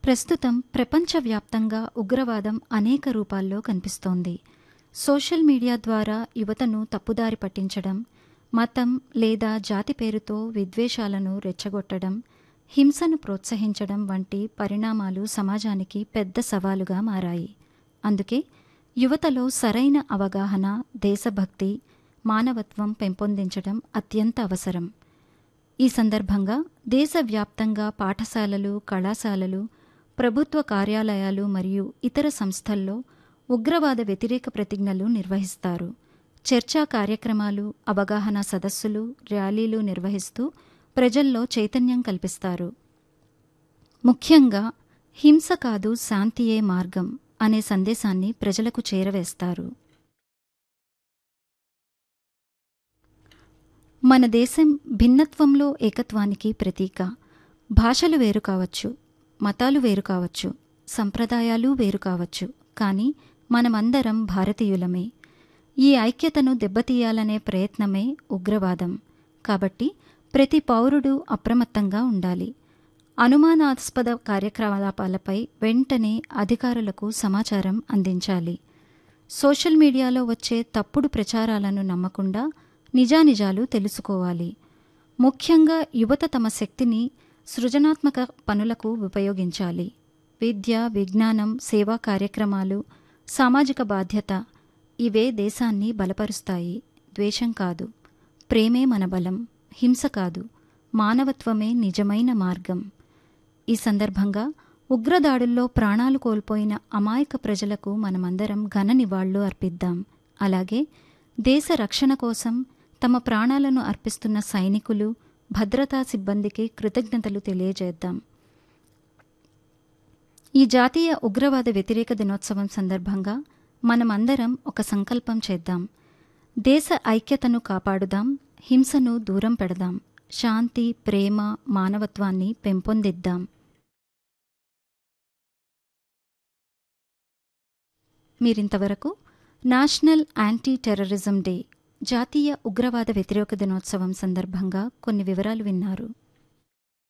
ప్రస్తుతం ప్రపంచవ్యాప్తంగా ఉగ్రవాదం అనేక రూపాల్లో కనిపిస్తోంది సోషల్ మీడియా ద్వారా యువతను తప్పుదారి పట్టించడం మతం లేదా జాతి పేరుతో విద్వేషాలను రెచ్చగొట్టడం హింసను ప్రోత్సహించడం వంటి పరిణామాలు సమాజానికి పెద్ద సవాలుగా మారాయి అందుకే యువతలో సరైన అవగాహన దేశభక్తి మానవత్వం పెంపొందించడం అత్యంత అవసరం ఈ సందర్భంగా దేశవ్యాప్తంగా పాఠశాలలు కళాశాలలు ప్రభుత్వ కార్యాలయాలు మరియు ఇతర సంస్థల్లో ఉగ్రవాద వ్యతిరేక ప్రతిజ్ఞలు నిర్వహిస్తారు చర్చా కార్యక్రమాలు అవగాహన సదస్సులు ర్యాలీలు నిర్వహిస్తూ ప్రజల్లో చైతన్యం కల్పిస్తారు ముఖ్యంగా హింస కాదు శాంతియే మార్గం అనే సందేశాన్ని ప్రజలకు చేరవేస్తారు మన దేశం భిన్నత్వంలో ఏకత్వానికి ప్రతీక భాషలు వేరు కావచ్చు మతాలు వేరు కావచ్చు సంప్రదాయాలు వేరు కావచ్చు కానీ మనమందరం భారతీయులమే ఈ ఐక్యతను దెబ్బతీయాలనే ప్రయత్నమే ఉగ్రవాదం కాబట్టి ప్రతి పౌరుడు అప్రమత్తంగా ఉండాలి అనుమానాస్పద కార్యకలాపాలపై వెంటనే అధికారులకు సమాచారం అందించాలి సోషల్ మీడియాలో వచ్చే తప్పుడు ప్రచారాలను నమ్మకుండా నిజానిజాలు తెలుసుకోవాలి ముఖ్యంగా యువత తమ శక్తిని సృజనాత్మక పనులకు ఉపయోగించాలి విద్య విజ్ఞానం సేవా కార్యక్రమాలు సామాజిక బాధ్యత ఇవే దేశాన్ని బలపరుస్తాయి ద్వేషం కాదు ప్రేమే మన బలం హింస కాదు మానవత్వమే నిజమైన మార్గం ఈ సందర్భంగా ఉగ్రదాడుల్లో ప్రాణాలు కోల్పోయిన అమాయక ప్రజలకు మనమందరం ఘన నివాళులు అర్పిద్దాం అలాగే దేశ రక్షణ కోసం తమ ప్రాణాలను అర్పిస్తున్న సైనికులు భద్రతా సిబ్బందికి కృతజ్ఞతలు తెలియజేద్దాం ఈ జాతీయ ఉగ్రవాద వ్యతిరేక దినోత్సవం సందర్భంగా మనమందరం ఒక సంకల్పం చేద్దాం దేశ ఐక్యతను కాపాడుదాం హింసను దూరం పెడదాం శాంతి ప్రేమ మానవత్వాన్ని పెంపొందిద్దాం మీరింతవరకు నేషనల్ యాంటీ టెర్రరిజం డే జాతీయ ఉగ్రవాద వ్యతిరేక దినోత్సవం సందర్భంగా కొన్ని వివరాలు విన్నారు